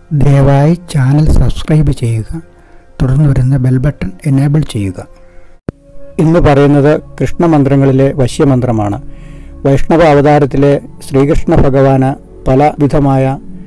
ദയവായി channel subscribe ചെയ്യുക തുടർന്ന് വരുന്ന ബെൽ ബട്ടൺ എനേബിൾ ചെയ്യുക ഇന്ന് പറയുന്നത് കൃഷ്ണമന്ത്രങ്ങളിലെ വശ്യമന്ത്രമാണ് വൈഷ്ണവ അവതാരത്തിലെ ശ്രീകൃഷ്ണ ഭഗവാന് പല വിധമായ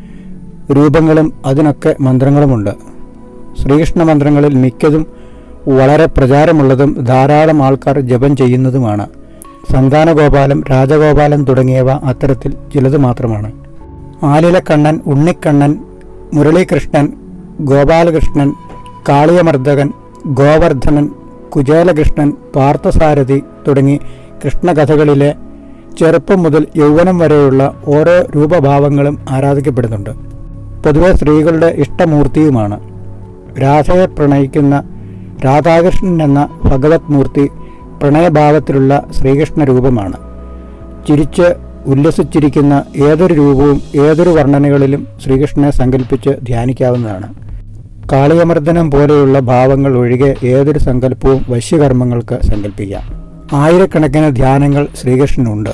രൂപങ്ങളും അതിനൊക്കെ മന്ത്രങ്ങളുമുണ്ട് ശ്രീകൃഷ്ണ മന്ത്രങ്ങളിൽ മിക്കതും വളരെ പ്രചാരമുള്ളതും ധാരാളം ആൾക്കാർ ജപം ചെയ്യുന്നതുമാണ് സന്താനഗോപാലം രാജഗോപാലം തുടങ്ങിയവ അത്തരത്തിൽ ചിലത് മാത്രമാണ് ആലിലക്കണ്ണൻ ഉണ്ണിക്കണ്ണൻ മുരളീകൃഷ്ണൻ ഗോപാലകൃഷ്ണൻ കാളിയമർദ്ദകൻ ഗോവർദ്ധനൻ കുചേലകൃഷ്ണൻ പാർത്ഥസാരഥി തുടങ്ങി കൃഷ്ണകഥകളിലെ ചെറുപ്പം മുതൽ യൗവനം വരെയുള്ള ഓരോ രൂപഭാവങ്ങളും ആരാധിക്കപ്പെടുന്നുണ്ട് പൊതുവെ സ്ത്രീകളുടെ ഇഷ്ടമൂർത്തിയുമാണ് രാധയെ പ്രണയിക്കുന്ന രാധാകൃഷ്ണൻ എന്ന ഭഗവത് മൂർത്തി പ്രണയഭാവത്തിലുള്ള ശ്രീകൃഷ്ണ രൂപമാണ് ചിരിച്ച് ഉല്ലസിച്ചിരിക്കുന്ന ഏതൊരു രൂപവും ഏതൊരു വർണ്ണനകളിലും ശ്രീകൃഷ്ണനെ സങ്കല്പിച്ച് ധ്യാനിക്കാവുന്നതാണ് കാളിയമർദ്ദനം പോലെയുള്ള ഭാവങ്ങൾ ഒഴികെ ഏതൊരു സങ്കല്പവും വശ്യകർമ്മങ്ങൾക്ക് സങ്കല്പിക്കാം ആയിരക്കണക്കിന് ധ്യാനങ്ങൾ ശ്രീകൃഷ്ണനുണ്ട്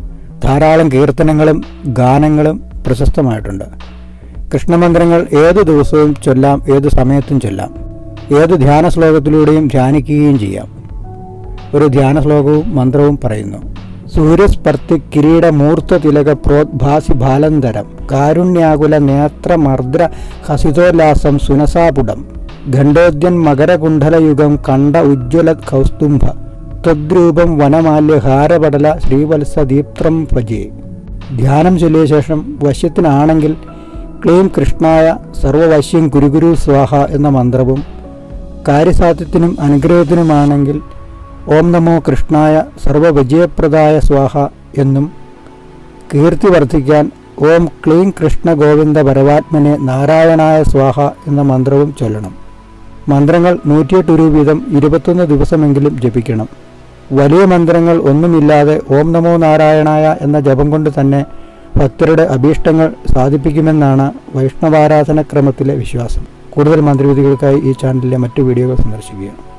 ധാരാളം കീർത്തനങ്ങളും ഗാനങ്ങളും പ്രശസ്തമായിട്ടുണ്ട് കൃഷ്ണമന്ത്രങ്ങൾ ഏതു ദിവസവും ചൊല്ലാം ഏതു സമയത്തും ചൊല്ലാം ഏതു ധ്യാന ശ്ലോകത്തിലൂടെയും ധ്യാനിക്കുകയും ചെയ്യാം ഒരു ധ്യാന ശ്ലോകവും മന്ത്രവും പറയുന്നു സൂര്യസ്പർത്തി കിരീട മൂർത്ത തിലക പ്രോദ്ഭാസി ബാലന്തരം കാരുണ്യാകുല നേത്രമർദ്ര ഹസിതോല്ലാസം സുനസാപുടം ഖണ്ഡോദ്യൻ മകരകുണ്ഡലയുഗം കണ്ട ഉജ്ജ്വല കൗസ്തുംഭ ത്വദ്രൂപം വനമാല്യ ഹാരപടല ശ്രീവത്സ ദീപ്ത്രം ഭജേ ധ്യാനം ചൊല്ലിയ ശേഷം വശ്യത്തിനാണെങ്കിൽ ക്ലീം കൃഷ്ണായ സർവവശ്യം ഗുരുഗുരു സ്വാഹ എന്ന മന്ത്രവും കാര്യസാധ്യത്തിനും അനുഗ്രഹത്തിനുമാണെങ്കിൽ ഓം നമോ കൃഷ്ണായ സർവവിജയപ്രദായ സ്വാഹ എന്നും കീർത്തി വർദ്ധിക്കാൻ ഓം ക്ലീം കൃഷ്ണ ഗോവിന്ദ പരമാത്മനെ നാരായണായ സ്വാഹ എന്ന മന്ത്രവും ചൊല്ലണം മന്ത്രങ്ങൾ നൂറ്റിയെട്ട് ഒരു വീതം ഇരുപത്തൊന്ന് ദിവസമെങ്കിലും ജപിക്കണം വലിയ മന്ത്രങ്ങൾ ഒന്നുമില്ലാതെ ഓം നമോ നാരായണായ എന്ന ജപം കൊണ്ട് തന്നെ ഭക്തരുടെ അഭീഷ്ടങ്ങൾ സാധിപ്പിക്കുമെന്നാണ് വൈഷ്ണവാരാധന ക്രമത്തിലെ വിശ്വാസം കൂടുതൽ മന്ത്രവിധികൾക്കായി ഈ ചാനലിലെ മറ്റു വീഡിയോകൾ സന്ദർശിക്കുക